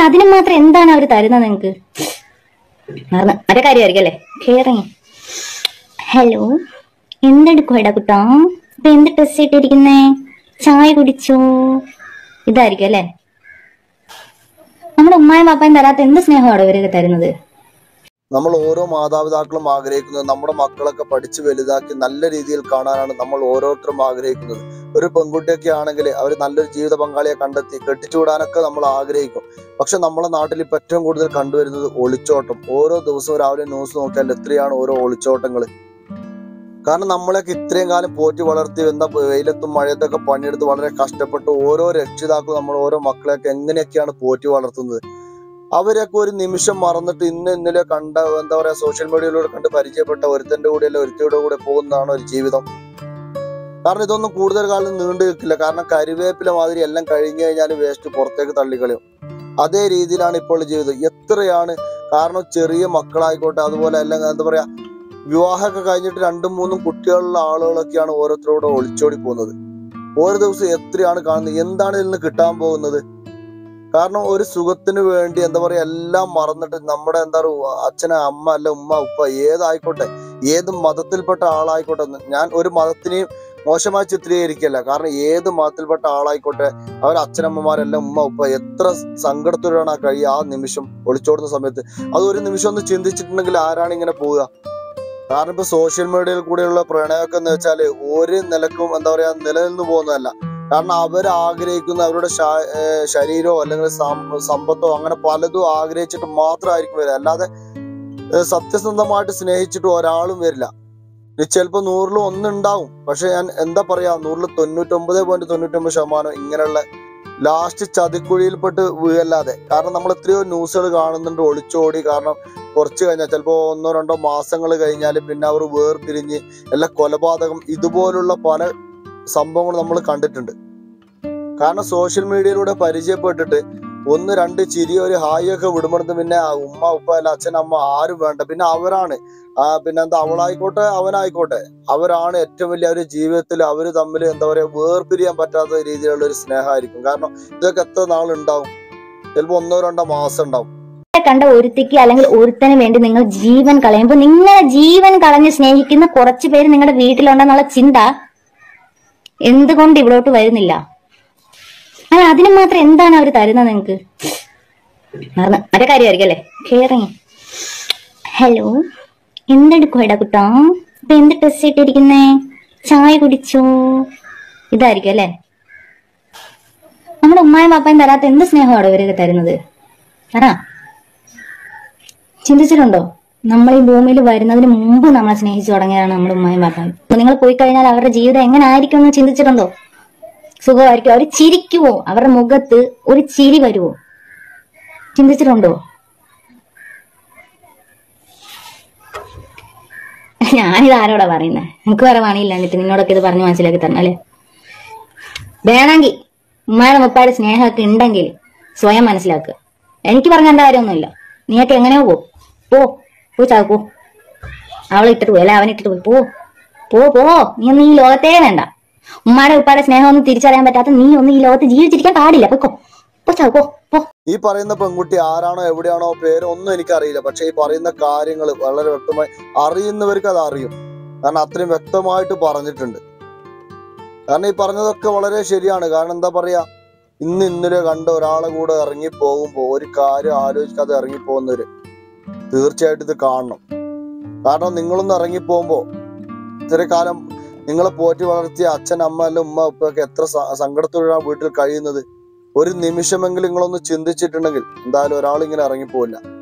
അതിന് മാത്രം എന്താണ് അവർ തരുന്നത് നിങ്ങക്ക് മറന്ന് മറ്റേ കാര്യമായിരിക്കും അല്ലേ കേറിങ്ങി ഹലോ എന്തെടുക്കുവാടാ കുട്ടാ ഇപ്പൊ എന്ത് ടെസ്റ്റ് ഇട്ടിരിക്കുന്നേ ചായ കുടിച്ചോ ഇതായിരിക്കും അല്ലേ നമ്മുടെ ഉമ്മായും പാപ്പായും തരാത്ത എന്ത് സ്നേഹമാണ് ഇവരൊക്കെ തരുന്നത് നമ്മൾ ഓരോ മാതാപിതാക്കളും ആഗ്രഹിക്കുന്നത് നമ്മുടെ മക്കളൊക്കെ പഠിച്ച് വലുതാക്കി നല്ല രീതിയിൽ കാണാനാണ് നമ്മൾ ഓരോരുത്തരും ആഗ്രഹിക്കുന്നത് ഒരു പെൺകുട്ടിയൊക്കെ ആണെങ്കിൽ അവർ നല്ലൊരു ജീവിത പങ്കാളിയെ കണ്ടെത്തി കെട്ടിച്ചുവിടാനൊക്കെ നമ്മൾ ആഗ്രഹിക്കും പക്ഷെ നമ്മുടെ നാട്ടിൽ ഇപ്പൊ ഏറ്റവും കൂടുതൽ കണ്ടുവരുന്നത് ഒളിച്ചോട്ടം ഓരോ ദിവസവും രാവിലെ ന്യൂസ് നോക്കിയാൽ എത്രയാണ് ഓരോ ഒളിച്ചോട്ടങ്ങൾ കാരണം നമ്മളെയൊക്കെ ഇത്രയും കാലം പോറ്റി വളർത്തി എന്താ വെയിലത്തും മഴയത്തൊക്കെ പണിയെടുത്ത് വളരെ കഷ്ടപ്പെട്ട് ഓരോ രക്ഷിതാക്കളും നമ്മൾ ഓരോ മക്കളെയൊക്കെ എങ്ങനെയൊക്കെയാണ് പോറ്റി വളർത്തുന്നത് അവരൊക്കെ ഒരു നിമിഷം മറന്നിട്ട് ഇന്ന് ഇന്നലെ കണ്ട എന്താ പറയാ സോഷ്യൽ മീഡിയയിലൂടെ കണ്ട് പരിചയപ്പെട്ട ഒരുത്തന്റെ കൂടെ അല്ല ഒരുത്തിയുടെ കൂടെ പോകുന്നതാണ് ഒരു ജീവിതം കാരണം ഇതൊന്നും കൂടുതൽ കാലം നീണ്ടു നിൽക്കില്ല കാരണം കരിവേപ്പില മാതിരി എല്ലാം കഴിഞ്ഞു കഴിഞ്ഞാൽ വേസ്റ്റ് പുറത്തേക്ക് തള്ളിക്കളയും അതേ രീതിയിലാണ് ഇപ്പോൾ ജീവിതം എത്രയാണ് കാരണം ചെറിയ മക്കളായിക്കോട്ടെ അതുപോലെ എല്ലാം എന്താ പറയാ വിവാഹമൊക്കെ കഴിഞ്ഞിട്ട് രണ്ടും മൂന്നും കുട്ടികളുള്ള ആളുകളൊക്കെയാണ് ഓരോരുത്തരോടെ ഒളിച്ചോടി പോകുന്നത് ഓരോ ദിവസം എത്രയാണ് കാണുന്നത് എന്താണ് ഇതിൽ നിന്ന് കിട്ടാൻ പോകുന്നത് കാരണം ഒരു സുഖത്തിന് വേണ്ടി എന്താ പറയാ എല്ലാം മറന്നിട്ട് നമ്മുടെ എന്താ പറയുക അച്ഛന അമ്മ അല്ല ഉമ്മ ഉപ്പ ഏതായിക്കോട്ടെ ഏത് മതത്തിൽപ്പെട്ട ആളായിക്കോട്ടെ ഞാൻ ഒരു മതത്തിനെയും മോശമായി ചിത്രീകരിക്കല്ല കാരണം ഏത് മതത്തിൽപ്പെട്ട ആളായിക്കോട്ടെ അവർ അച്ഛനമ്മമാരെല്ലാം ഉമ്മ ഉപ്പ എത്ര സങ്കടത്തോടെയാണ് ആ കഴിയുക ആ നിമിഷം ഒളിച്ചോടുന്ന സമയത്ത് അത് ഒരു നിമിഷം ഒന്ന് ചിന്തിച്ചിട്ടുണ്ടെങ്കിൽ ആരാണ് ഇങ്ങനെ പോവുക കാരണം ഇപ്പൊ സോഷ്യൽ മീഡിയയിൽ കൂടെയുള്ള പ്രണയമൊക്കെ എന്ന് വെച്ചാൽ ഒരു നിലക്കും എന്താ പറയാ നിലനിന്ന് പോകുന്നതല്ല കാരണം അവർ ആഗ്രഹിക്കുന്ന അവരുടെ ശാ- ഏർ ശരീരമോ അല്ലെങ്കിൽ സം- സമ്പത്തോ അങ്ങനെ പലതും ആഗ്രഹിച്ചിട്ട് മാത്രമായിരിക്കും വരിക അല്ലാതെ ഏർ സത്യസന്ധമായിട്ട് സ്നേഹിച്ചിട്ട് ഒരാളും വരില്ല ഇത് ചിലപ്പോ നൂറിൽ ഒന്നുണ്ടാവും പക്ഷെ ഞാൻ എന്താ പറയാ നൂറിൽ തൊണ്ണൂറ്റൊമ്പത് പോയിന്റ് തൊണ്ണൂറ്റൊമ്പത് ശതമാനം ഇങ്ങനെയുള്ള ലാസ്റ്റ് ചതിക്കുഴിയിൽപ്പെട്ട് വീഴല്ലാതെ കാരണം നമ്മൾ എത്രയോ ന്യൂസുകൾ കാണുന്നുണ്ട് ഒളിച്ചോടി കാരണം കുറച്ച് കഴിഞ്ഞാൽ ചിലപ്പോൾ ഒന്നോ രണ്ടോ മാസങ്ങൾ കഴിഞ്ഞാൽ പിന്നെ അവർ വേർപിരിഞ്ഞ് എല്ലാ കൊലപാതകം ഇതുപോലുള്ള പല സംഭവങ്ങൾ നമ്മൾ കണ്ടിട്ടുണ്ട് കാരണം സോഷ്യൽ മീഡിയയിലൂടെ പരിചയപ്പെട്ടിട്ട് ഒന്ന് രണ്ട് ചിരി ഒരു ഹായ് ഒക്കെ വിടുമ്പോഴത്ത് പിന്നെ ആ ഉമ്മ ഉപ്പ അല്ല അച്ഛൻ അമ്മ ആരും വേണ്ട പിന്നെ അവരാണ് ആ പിന്നെ എന്താ അവളായിക്കോട്ടെ അവനായിക്കോട്ടെ അവരാണ് ഏറ്റവും വലിയ ഒരു ജീവിതത്തിൽ അവര് തമ്മിൽ എന്താ പറയാ വേർപിരിയാൻ പറ്റാത്ത രീതിയിലുള്ള ഒരു സ്നേഹമായിരിക്കും കാരണം ഇതൊക്കെ എത്ര നാളുണ്ടാവും ചിലപ്പോ ഒന്നോ രണ്ടോ മാസം ഉണ്ടാവും കണ്ട ഒരുത്തിക്ക് അല്ലെങ്കിൽ ഒരുത്തന് വേണ്ടി നിങ്ങൾ ജീവൻ കളയുമ്പോൾ നിങ്ങളെ ജീവൻ കളഞ്ഞ് സ്നേഹിക്കുന്ന കുറച്ച് പേര് നിങ്ങളുടെ വീട്ടിലുണ്ടെന്നുള്ള ചിന്ത എന്തുകൊണ്ട് ഇവിടോട്ട് വരുന്നില്ല അല്ല അതിന് മാത്രം എന്താണ് അവർ തരുന്നത് നിങ്ങക്ക് മറന്ന് മറ്റേ കാര്യമായിരിക്കും അല്ലേ കേറിങ്ങി ഹലോ എന്തെടുക്കുവാടാ കുട്ടാ ഇപ്പൊ എന്ത് ടെസ്റ്റ് ഇട്ടിരിക്കുന്നേ ചായ കുടിച്ചോ ഇതായിരിക്കും അല്ലേ നമ്മുടെ ഉമ്മായും പാപ്പായും തരാത്ത എന്ത് സ്നേഹമാണ് ഇവരൊക്കെ തരുന്നത് പറ ചിന്തിച്ചിട്ടുണ്ടോ നമ്മൾ ഈ ഭൂമിയിൽ വരുന്നതിന് മുമ്പ് നമ്മളെ സ്നേഹിച്ചു തുടങ്ങിയതാണ് നമ്മുടെ ഉമ്മയും പാപ്പായും അപ്പൊ നിങ്ങൾ പോയി കഴിഞ്ഞാൽ അവരുടെ ജീവിതം എങ്ങനെ ആയിരിക്കും എന്ന് ചിന്തിച്ചിട്ടുണ്ടോ സുഖമായിരിക്കും അവർ ചിരിക്കുവോ അവരുടെ മുഖത്ത് ഒരു ചിരി വരുവോ ചിന്തിച്ചിട്ടുണ്ടോ ഞാനിത് ആരോടാ പറയുന്നത് എനിക്ക് വേറെ പണിയില്ല എന്നിട്ട് നിന്നോടൊക്കെ ഇത് പറഞ്ഞ് മനസ്സിലാക്കി തരണം അല്ലേ വേണമെങ്കിൽ ഉമ്മയുടെ മുപ്പാട് സ്നേഹമൊക്കെ ഉണ്ടെങ്കിൽ സ്വയം മനസ്സിലാക്കുക എനിക്ക് പറഞ്ഞ കാര്യമൊന്നുമില്ല നീയൊക്കെ എങ്ങനെയോ പോ പോ പോ ചാവ് പോ അവളെ ഇട്ടിട്ട് പോയി അല്ലെ അവനെ ഇട്ടിട്ട് പോയി പോ പോ പോ നീ ഒന്നും ഈ ലോകത്തേ വേണ്ട ഉമ്മാടെ ഉപ്പാടെ സ്നേഹം ഒന്നും തിരിച്ചറിയാൻ പറ്റാത്ത നീ ഒന്നും ഈ ലോകത്ത് ജീവിച്ചിരിക്കാൻ പാടില്ല പൊക്കോ പോ ചാവ് പോ പോ ഈ പറയുന്ന പെൺകുട്ടി ആരാണോ എവിടെയാണോ പേര് ഒന്നും എനിക്കറിയില്ല പക്ഷെ ഈ പറയുന്ന കാര്യങ്ങൾ വളരെ വ്യക്തമായി അറിയുന്നവർക്ക് അത് അറിയും കാരണം അത്രയും വ്യക്തമായിട്ട് പറഞ്ഞിട്ടുണ്ട് കാരണം ഈ പറഞ്ഞതൊക്കെ വളരെ ശരിയാണ് കാരണം എന്താ പറയാ ഇന്ന് ഇന്നലെ കണ്ട ഒരാളെ കൂടെ ഇറങ്ങി പോകുമ്പോൾ ഒരു കാര്യം ആലോചിക്കാതെ ഇറങ്ങി പോകുന്നവര് തീർച്ചയായിട്ടും ഇത് കാണണം കാരണം നിങ്ങളൊന്ന് ഇറങ്ങി പോകുമ്പോ ഇത്ര കാലം നിങ്ങളെ പോറ്റി വളർത്തിയ അച്ഛൻ അമ്മ അല്ല ഉമ്മ ഉപ്പ ഒക്കെ എത്ര സ- സങ്കടത്തോടെയാണ് വീട്ടിൽ കഴിയുന്നത് ഒരു നിമിഷമെങ്കിലും നിങ്ങളൊന്ന് ചിന്തിച്ചിട്ടുണ്ടെങ്കിൽ എന്തായാലും ഒരാൾ ഇങ്ങനെ ഇറങ്ങിപ്പോവില്ല